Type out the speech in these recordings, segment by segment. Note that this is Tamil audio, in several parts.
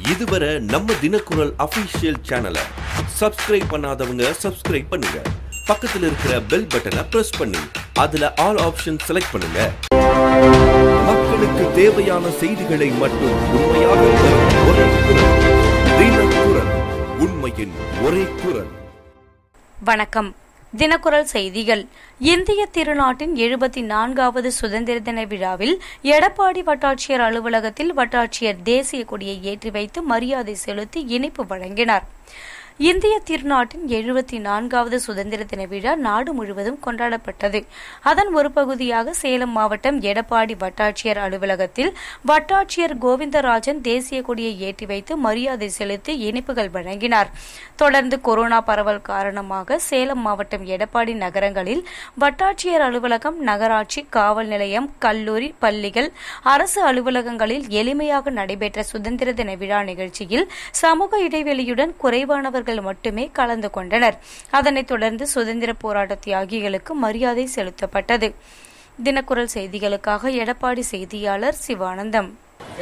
இதுவரை நம்ம தினக்குரல் அபிஷியல் சேனலை சப்ஸ்கிரைப் பண்ணாதவங்க சப்ஸ்கிரைப் பண்ணுங்க பக்கத்துல இருக்கிற பெல் பட்டனை பிரஸ் பண்ணி அதுல ஆல் ஆப்ஷன் செலக்ட் பண்ணுங்க மக்களுக்கு தேவையான செய்திகளை மட்டும் உண்மையாக தரும் ஒரே குரல் தினக்குரல் உண்மையின் ஒரே குரல் வணக்கம் தினக்குரல் செய்திகள் இந்திய திருநாட்டின் எழுபத்தி நான்காவது சுதந்திர தின விழாவில் எடப்பாடி வட்டாட்சியர் அலுவலகத்தில் வட்டாட்சியர் தேசிய கொடியை ஏற்றி வைத்து மரியாதை செலுத்தி இனிப்பு வழங்கினார் இந்திய திருநாட்டின் எழுபத்தி நான்காவது சுதந்திர தின விழா நாடு முழுவதும் கொண்டாடப்பட்டது அதன் ஒரு பகுதியாக சேலம் மாவட்டம் எடப்பாடி வட்டாட்சியர் அலுவலகத்தில் வட்டாட்சியர் கோவிந்தராஜன் தேசிய கொடியை ஏற்றி வைத்து மரியாதை செலுத்தி இனிப்புகள் வழங்கினார் தொடர்ந்து கொரோனா பரவல் காரணமாக சேலம் மாவட்டம் எடப்பாடி நகரங்களில் வட்டாட்சியர் அலுவலகம் நகராட்சி காவல் நிலையம் கல்லூரி பள்ளிகள் அரசு அலுவலகங்களில் எளிமையாக நடைபெற்ற சுதந்திர தின விழா நிகழ்ச்சியில் சமூக இடைவெளியுடன் குறைவானவர்கள் மட்டுமே கலந்து கொண்டனர் அதனைத் தொடர்ந்து சுதந்திர போராட்ட தியாகிகளுக்கு மரியாதை செலுத்தப்பட்டது தினக்குரல் செய்திகளுக்காக எடப்பாடி செய்தியாளர் சிவானந்தம்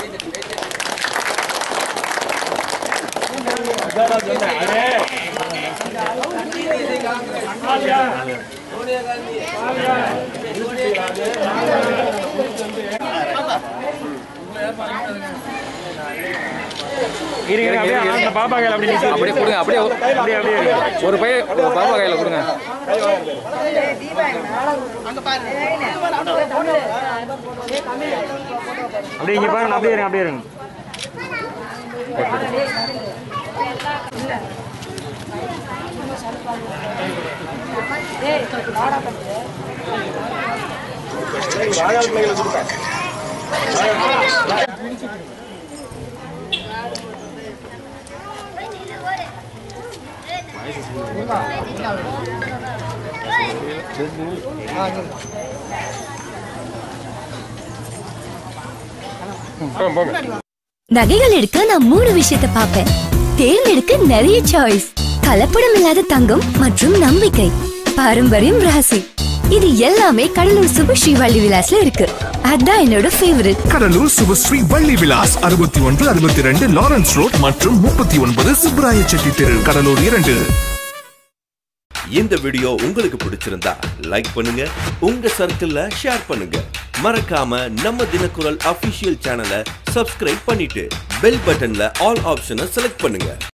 இருங்க இருங்க, அப்படியே அந்த பாப்பா கையில் அப்படி நிறுத்தி. அப்படியே கொடுங்க அப்படியே அப்படியே அப்படியே இருங்க. ஒரு பைய ஒரு பாப்பா கையில் கொடுங்க அப்படியே இங்க பாருங்க அப்படியே இருங்க அப்படியே இருங்க நகைகள் எடுக்க நான் மூணு விஷயத்த பார்ப்பேன் தேர்ந்தெடுக்க நிறைய சாய்ஸ் கலப்படம் இல்லாத தங்கம் மற்றும் நம்பிக்கை பாரம்பரியம் ராசி இது எல்லாமே கடலூர் சுபஸ்ரீ வள்ளி விலாஸ்ல இருக்கு அதான் என்னோட ஃபேவரட் கடலூர் சுபஸ்ரீ வள்ளி விலாஸ் அறுபத்தி ஒன்று அறுபத்தி ரெண்டு லாரன்ஸ் ரோட் மற்றும் முப்பத்தி ஒன்பது சுப்பராய செட்டி தெரு கடலூர் இரண்டு இந்த வீடியோ உங்களுக்கு பிடிச்சிருந்தா லைக் பண்ணுங்க உங்க சர்க்கிள்ல ஷேர் பண்ணுங்க மறக்காம நம்ம தினக்குரல் அபிஷியல் சேனலை சப்ஸ்கிரைப் பண்ணிட்டு பெல் பட்டன்ல ஆல் ஆப்ஷனை செலக்ட் பண்ணுங்க